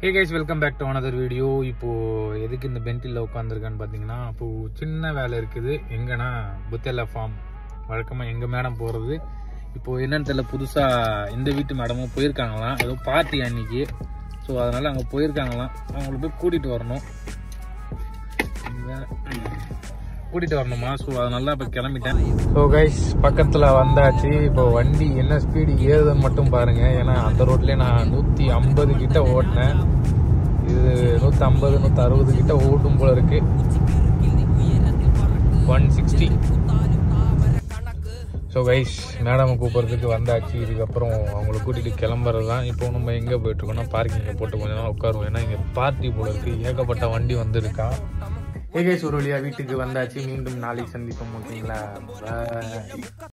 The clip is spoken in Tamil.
Hey guys welcome back to another video இப்போ எதுக்கு இந்த பென்டில் உட்காந்துருக்கான்னு பார்த்தீங்கன்னா இப்போ சின்ன வேலை இருக்குது எங்கன்னா புத்தேலா ஃபார்ம் வழக்கமாக எங்கள் மேடம் போகிறது இப்போ என்னன்னு தெரியல புதுசாக இந்த வீட்டு மேடமும் போயிருக்காங்களாம் ஏதோ பார்ட்டி அன்னைக்கு ஸோ அதனால் அங்கே போயிருக்காங்களாம் அவங்கள போய் கூட்டிகிட்டு வரணும் கூட்டிகிட்டு வரணுமா ஸோ அதனால இப்போ கிளம்பிட்டேன் ஸோ கைஸ் பக்கத்தில் வந்தாச்சு இப்போ வண்டி என்ன ஸ்பீடு ஏறுதுன்னு மட்டும் பாருங்க ஏன்னா அந்த ரோட்லேயே நான் நூற்றி ஐம்பது கிட்ட ஓட்டினேன் இது நூற்றி ஐம்பது நூற்றி அறுபது கிட்ட ஓட்டும் போல இருக்கு one sixty so guys madam கூப்பிட்றதுக்கு வந்தாச்சு இதுக்கப்புறம் அவங்கள கூட்டிகிட்டு கிளம்புறது தான் இப்போ நம்ம எங்கே போயிட்டுருக்கோம்னா பார்க்கிங்கை போட்டு கொஞ்ச நேரம் உட்காருவோம் ஏன்னா இங்கே பார்ட்டி போல இருக்கு ஏகப்பட்ட வண்டி வந்திருக்கா ஏகேஸ் ஒரு வழியாக வீட்டுக்கு வந்தாச்சு மீண்டும் நாளைக்கு சந்திப்போம் ஓகேங்களா Bye.